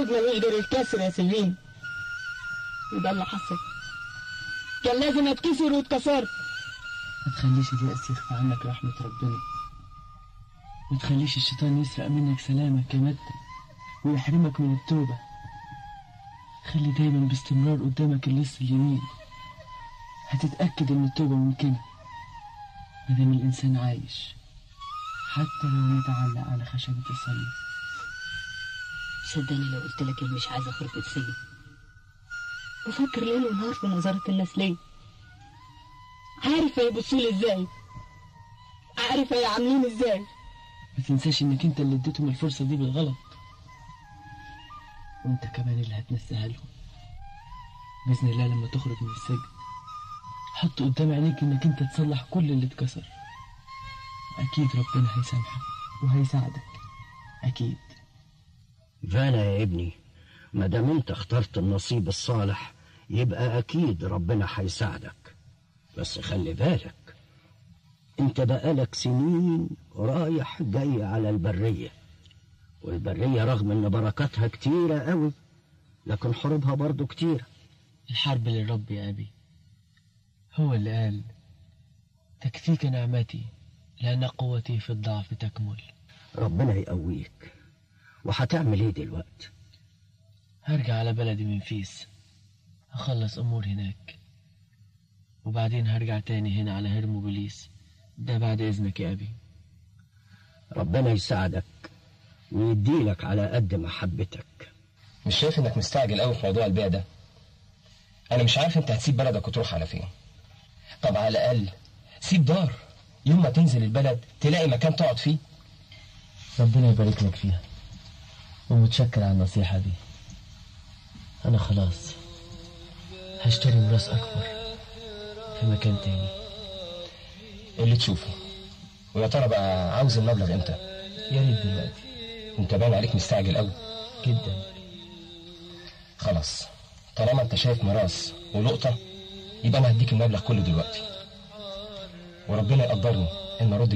الزوج ملوش غير الكسر يا سلمين وده اللي حصل كان لازم اتكسر واتكسرت ما تخليش اليأس يخفى عنك رحمة ربنا ما تخليش الشيطان يسرق منك سلامك يا متى ويحرمك من التوبة خلي دايما باستمرار قدامك اللص اليمين هتتأكد ان التوبة ممكنة مادام الإنسان عايش حتى لو يتعلق على خشبة الصليب صدقني لو قلت لك اني مش عايزه اخرج من السجن بفكر ليل ونهار في نظرة الناس ليه عارف هيبصوا لي ازاي عارف هيعاملوني ازاي ما تنساش انك انت اللي اديتهم الفرصة دي بالغلط وانت كمان اللي هتنساها لهم بإذن الله لما تخرج من السجن حط قدام عينيك انك انت تصلح كل اللي اتكسر اكيد ربنا هيسامحك وهيساعدك اكيد فانا يا ابني ما دام انت اخترت النصيب الصالح يبقى اكيد ربنا هيساعدك بس خلي بالك انت بقالك سنين رايح جاي على البرية والبرية رغم ان بركاتها كتيرة قوي لكن حروبها برضو كتيرة الحرب للرب يا أبي هو اللي قال تكفيك نعمتي لأن قوتي في الضعف تكمل ربنا يقويك وهتعمل ايه دلوقتي هرجع على بلدي من فيس هخلص أمور هناك وبعدين هرجع تاني هنا على هرموبوليس ده بعد إذنك يا أبي ربنا يساعدك ويديلك على قد محبتك مش شايف انك مستعجل قوي في موضوع البيع ده انا مش عارف انت هتسيب بلدك وتروح على فين طب على الاقل سيب دار يوم ما تنزل البلد تلاقي مكان تقعد فيه ربنا يبارك لك فيها ومتشكر على النصيحة دي أنا خلاص هشتري ميراث أكبر في مكان تاني اللي تشوفه ويا ترى بقى عاوز المبلغ امتى يا ريت دلوقتي انت باين عليك مستعجل قوي جدا خلاص طالما انت شايف ميراث ولقطة يبقى انا هديك المبلغ كله دلوقتي وربنا يقدرني ان ارد